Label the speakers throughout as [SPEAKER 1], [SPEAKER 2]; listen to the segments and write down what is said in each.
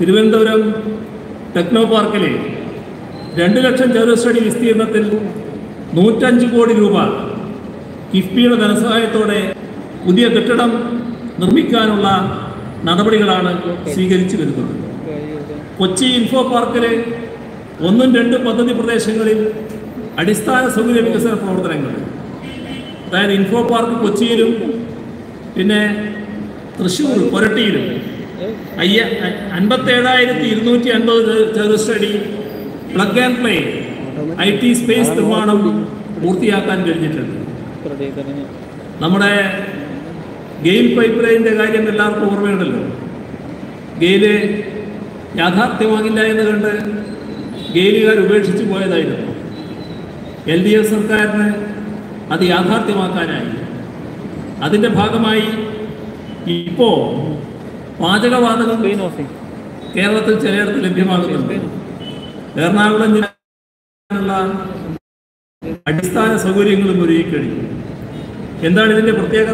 [SPEAKER 1] Thiruvananthapuram techno പാർക്കിൽ രണ്ട് ലക്ഷം ചതുരശ്രടി വിസ്തീർണത്തിൽ നൂറ്റഞ്ച് കോടി രൂപ കിഫ്ബിയുടെ ധനസഹായത്തോടെ പുതിയ കെട്ടിടം നിർമ്മിക്കാനുള്ള നടപടികളാണ് സ്വീകരിച്ചു വരുന്നത് കൊച്ചി ഇൻഫോ പാർക്കിൽ ഒന്നും രണ്ടും പദ്ധതി പ്രദേശങ്ങളിൽ അടിസ്ഥാന സൗകര്യ വികസന പ്രവർത്തനങ്ങൾ അതായത് ഇൻഫോ പാർക്ക് കൊച്ചിയിലും പിന്നെ തൃശ്ശൂർ കൊരട്ടിയിലും അയ്യ അൻപത്തേഴായിരത്തി ഇരുന്നൂറ്റി അൻപത് ചതുരശ്രടി plug and play I T space നിർമ്മാണം പൂർത്തിയാക്കാൻ കഴിഞ്ഞിട്ടുണ്ട് നമ്മുടെ ഗെയിൽ പൈപ്പ് ലൈനിൻ്റെ കാര്യം എല്ലാവർക്കും ഓർമ്മയുണ്ടല്ലോ ഗെയില് യാഥാർത്ഥ്യമാകില്ല എന്ന് കണ്ട് ഗെയിലുകാർ ഉപേക്ഷിച്ച് പോയതായിരുന്നു എൽ ഡി എഫ് സർക്കാരിന് അത് യാഥാർത്ഥ്യമാക്കാനായി അതിൻ്റെ ഭാഗമായി ഇപ്പോൾ പാചകവാതകം കേരളത്തിൽ ചിലയിടത്ത് ലഭ്യമാകുന്നുണ്ട് എറണാകുളം ജില്ലയിലുള്ള അടിസ്ഥാന സൗകര്യങ്ങളും ഒരുക്കിക്കഴിഞ്ഞു എന്താണ് ഇതിൻ്റെ പ്രത്യേകത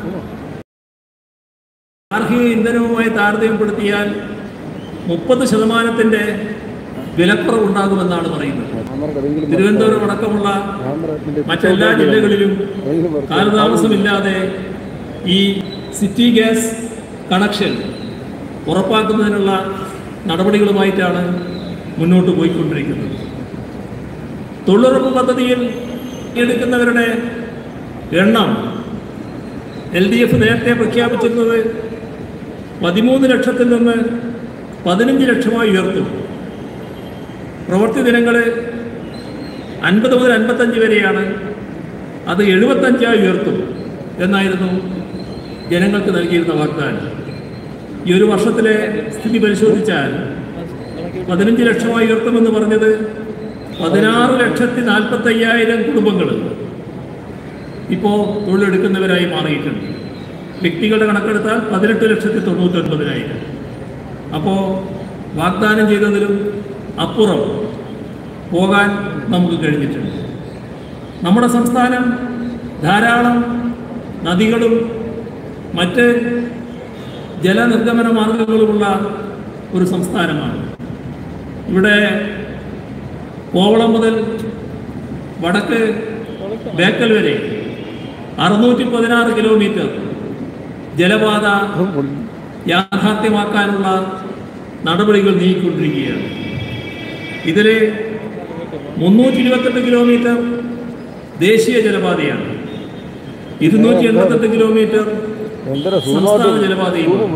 [SPEAKER 1] ഗാർഹിക ഇന്ധനവുമായി താരതമ്യപ്പെടുത്തിയാൽ മുപ്പത് ശതമാനത്തിൻ്റെ വിലക്കുറവുണ്ടാകുമെന്നാണ് പറയുന്നത് തിരുവനന്തപുരം അടക്കമുള്ള മറ്റെല്ലാ ജില്ലകളിലും കാലതാമസമില്ലാതെ ഈ സിറ്റി ഗ്യാസ് കണക്ഷൻ ഉറപ്പാക്കുന്നതിനുള്ള നടപടികളുമായിട്ടാണ് മുന്നോട്ട് പോയിക്കൊണ്ടിരിക്കുന്നത് തൊഴിലുറപ്പ് പദ്ധതിയിൽ എടുക്കുന്നവരുടെ എണ്ണം എൽ ഡി എഫ് നേരത്തെ പ്രഖ്യാപിച്ചിരുന്നത് പതിമൂന്ന് ലക്ഷത്തിൽ നിന്ന് പതിനഞ്ച് ലക്ഷമായി ഉയർത്തും പ്രവൃത്തി ദിനങ്ങൾ അൻപത് മുതൽ അൻപത്തഞ്ച് വരെയാണ് അത് എഴുപത്തഞ്ചായി ഉയർത്തും എന്നായിരുന്നു ജനങ്ങൾക്ക് നൽകിയിരുന്ന വാഗ്ദാനം ഈ ഒരു വർഷത്തിലെ സ്ഥിതി പരിശോധിച്ചാൽ പതിനഞ്ച് ലക്ഷമായി ഉയർത്തുമെന്ന് പറഞ്ഞത് പതിനാറ് ലക്ഷത്തി നാൽപ്പത്തയ്യായിരം കുടുംബങ്ങൾ ഇപ്പോൾ തൊഴിലെടുക്കുന്നവരായി മാറിയിട്ടുണ്ട് വ്യക്തികളുടെ കണക്കെടുത്താൽ പതിനെട്ട് ലക്ഷത്തി തൊണ്ണൂറ്റൊൻപതിനായിരം അപ്പോൾ വാഗ്ദാനം ചെയ്തതിലും അപ്പുറം പോകാൻ നമുക്ക് കഴിഞ്ഞിട്ടുണ്ട് നമ്മുടെ സംസ്ഥാനം ധാരാളം നദികളും മറ്റ് ജലനിർഗമന മാർഗങ്ങളുമുള്ള ഒരു സംസ്ഥാനമാണ് ഇവിടെ കോവളം മുതൽ വടക്ക് ബേക്കൽ വരെ അറുന്നൂറ്റി പതിനാറ് കിലോമീറ്റർ ജലപാത യാഥാർത്ഥ്യമാക്കാനുള്ള നടപടികൾ നീങ്ങിക്കൊണ്ടിരിക്കുകയാണ് ഇതിൽ മുന്നൂറ്റി ഇരുപത്തെട്ട് കിലോമീറ്റർ ദേശീയ ജലപാതയാണ് ഇരുന്നൂറ്റി എൺപത്തെട്ട് കിലോമീറ്റർ സംസ്ഥാന ജലപാതയുമാണ്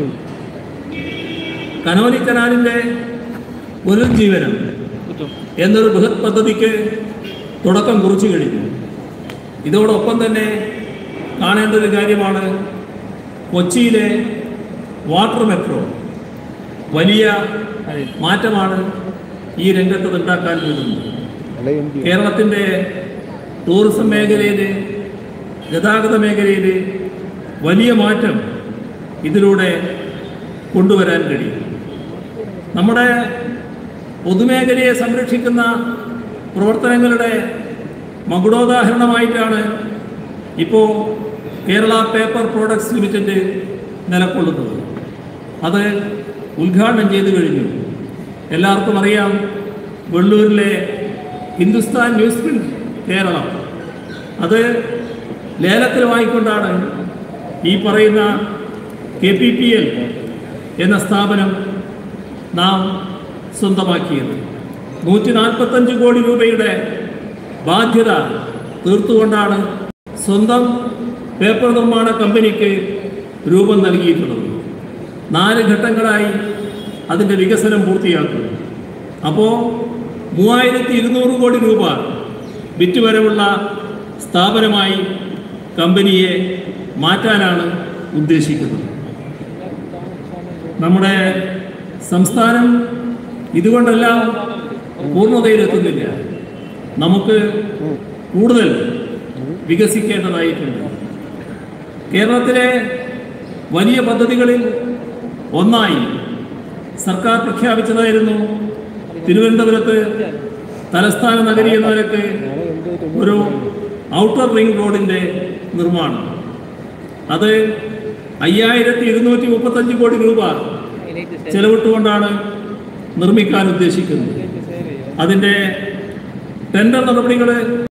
[SPEAKER 1] കനോലി കനാലിൻ്റെ പുനരുജ്ജീവനം എന്നൊരു ബൃഹത് പദ്ധതിക്ക് തുടക്കം കുറിച്ചു കഴിഞ്ഞു ഇതോടൊപ്പം തന്നെ കാണേണ്ട ഒരു കാര്യമാണ് കൊച്ചിയിലെ വാട്ടർ മെട്രോ വലിയ മാറ്റമാണ് ഈ രംഗത്ത് ഉണ്ടാക്കാൻ പോകുന്നത് കേരളത്തിൻ്റെ ടൂറിസം മേഖലയിൽ ഗതാഗത മേഖലയിൽ വലിയ മാറ്റം ഇതിലൂടെ കൊണ്ടുവരാൻ കഴിയും നമ്മുടെ പൊതുമേഖലയെ സംരക്ഷിക്കുന്ന പ്രവർത്തനങ്ങളുടെ മകുടോദാഹരണമായിട്ടാണ് ഇപ്പോൾ കേരള പേപ്പർ പ്രോഡക്ട്സ് ലിമിറ്റഡ് നിലകൊള്ളുന്നത് അത് ഉദ്ഘാടനം ചെയ്തു കഴിഞ്ഞു എല്ലാവർക്കും അറിയാം വെള്ളൂരിലെ ഹിന്ദുസ്ഥാൻ ന്യൂസ് പ്രിന്റ് കേരളം അത് ലേലത്തിൽ വാങ്ങിക്കൊണ്ടാണ് ഈ പറയുന്ന കെ പി പി എൽ എന്ന സ്ഥാപനം നാം സ്വന്തമാക്കിയത് നൂറ്റി നാൽപ്പത്തഞ്ച് കോടി രൂപയുടെ ബാധ്യത തീർത്തുകൊണ്ടാണ് സ്വന്തം പേപ്പർ നിർമ്മാണ കമ്പനിക്ക് രൂപം നൽകിയിട്ടുള്ളത് നാല് ഘട്ടങ്ങളായി അതിൻ്റെ വികസനം പൂർത്തിയാക്കും അപ്പോൾ മൂവായിരത്തി ഇരുന്നൂറ് കോടി രൂപ വിറ്റുവരവുള്ള സ്ഥാപനമായി കമ്പനിയെ മാറ്റാനാണ് ഉദ്ദേശിക്കുന്നത് നമ്മുടെ സംസ്ഥാനം ഇതുകൊണ്ടെല്ലാം പൂർണ്ണതയിലെത്തുന്നില്ല നമുക്ക് കൂടുതൽ വികസിക്കേണ്ടതായിട്ടുണ്ട് കേരളത്തിലെ വലിയ പദ്ധതികളിൽ ഒന്നായി സർക്കാർ പ്രഖ്യാപിച്ചതായിരുന്നു തിരുവനന്തപുരത്ത് തലസ്ഥാന നഗരി എന്ന നിലക്ക് ഒരു ഔട്ടർ റിംഗ് റോഡിൻ്റെ നിർമ്മാണം അത് അയ്യായിരത്തി ഇരുന്നൂറ്റി മുപ്പത്തഞ്ച് കോടി രൂപ ചെലവിട്ടുകൊണ്ടാണ് നിർമ്മിക്കാൻ ഉദ്ദേശിക്കുന്നത് അതിൻ്റെ ടെൻഡർ നടപടികൾ